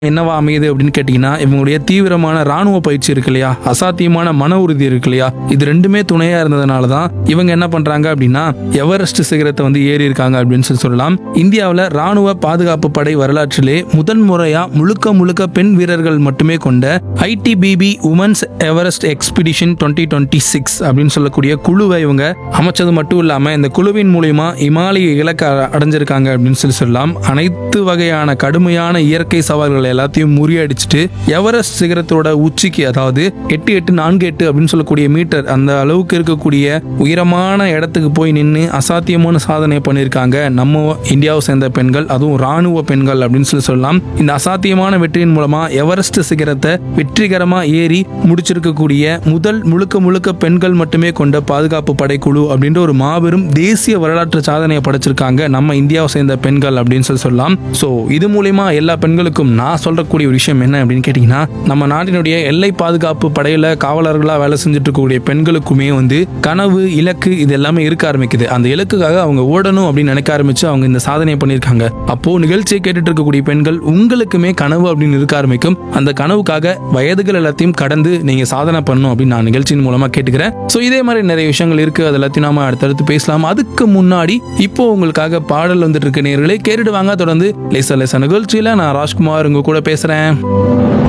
என்னவா அமையுது அப்படின்னு கேட்டிங்கன்னா இவங்களுடைய தீவிரமான ராணுவ பயிற்சி இருக்கு இல்லையா அசாத்தியமான மன உறுதி இருக்கு இல்லையா இது ரெண்டுமே துணையா இருந்ததுனால தான் இவங்க என்ன பண்றாங்க அப்படின்னா எவரெஸ்ட் சிகரத்தை வந்து ஏறி இருக்காங்க அப்படின்னு சொல்லி சொல்லலாம் இந்தியாவில் ராணுவ பாதுகாப்பு படை வரலாற்றிலே முதன் முறையா முழுக்க முழுக்க பெண் வீரர்கள் மட்டுமே கொண்ட ITBP women's Everest expedition twenty twenty six அப்படின்னு சொல்லக்கூடிய குழுவை இவங்க அமைச்சது மட்டும் இல்லாம இந்த குழுவின் மூலியமா இமாலய இலக்க அடைஞ்சிருக்காங்க அப்படின்னு சொல்லி சொல்லலாம் அனைத்து வகையான கடுமையான இயற்கை சவால்கள் எல்லாத்தையும் முறியடிச்சிட்டு எவரெஸ்ட் சிகரத்தோட உச்சிக்கு அதாவது எட்டு எட்டு நான்கு எட்டு அப்படின்னு சொல்லக்கூடிய மீட்டர் அந்த அளவுக்கு இருக்கக்கூடிய உயரமான இடத்துக்கு போய் நின்று அசாத்தியமான சாதனை பண்ணியிருக்காங்க நம்ம இந்தியாவை சேர்ந்த பெண்கள் அதுவும் ராணுவ பெண்கள் அப்படின்னு சொல்லி சொல்லலாம் இந்த அசாத்தியமான வெற்றியின் மூலமா எவரெஸ்ட் சிகரத்தை வெற்றிகரமா ஏறி முடிச்சிருக்கக்கூடிய முதல் முழுக்க முழுக்க பெண்கள் மட்டுமே கொண்ட பாதுகாப்பு படைக்குழு அப்படின்ற ஒரு மாபெரும் தேசிய வரலாற்று சாதனையை படைச்சிருக்காங்க நம்ம இந்தியாவை சேர்ந்த பெண்கள் அப்படின்னு சொல்லி சொல்லலாம் ஸோ இது மூலியமா எல்லா பெண்களுக்கும் நான் சொல்றக்கூடிய ஒரு விஷயம் என்ன அப்படின்னு கேட்டிங்கன்னா நம்ம நாட்டினுடைய எல்லை பாதுகாப்பு படையில காவலர்களா வேலை செஞ்சுட்டு இருக்கக்கூடிய பெண்களுக்குமே வந்து கனவு இலக்கு இது எல்லாமே இருக்க ஆரம்பிக்குது அந்த இலக்குக்காக அவங்க ஓடணும் அப்படின்னு நினைக்க ஆரம்பிச்சு அவங்க இந்த சாதனையை பண்ணியிருக்காங்க அப்போ நிகழ்ச்சியை கேட்டுட்டு இருக்கக்கூடிய பெண்கள் உங்களுக்குமே கனவு அப்படின்னு இருக்க ஆரம்பிக்கும் அந்த கனவுக்காக வயதுகள் எல்லாத்தையும் கடந்து நீங்க சாதனை பண்ணணும் அப்படின்னு நான் நிகழ்ச்சியின் மூலமா கேட்டுக்கிறேன் ஸோ இதே மாதிரி நிறைய விஷயங்கள் இருக்கு அது எல்லாத்தையும் நாம அடுத்தடுத்து பேசலாம் அதுக்கு முன்னாடி இப்போ உங்களுக்காக பாடல் வந்துட்டு இருக்க நேர்களே கேட்டுட்டு வாங்க தொடர்ந்து லேசா லேசா நிகழ்ச்சியில நான் ராஜ்குமார் உங்க கூட பேசுறேன்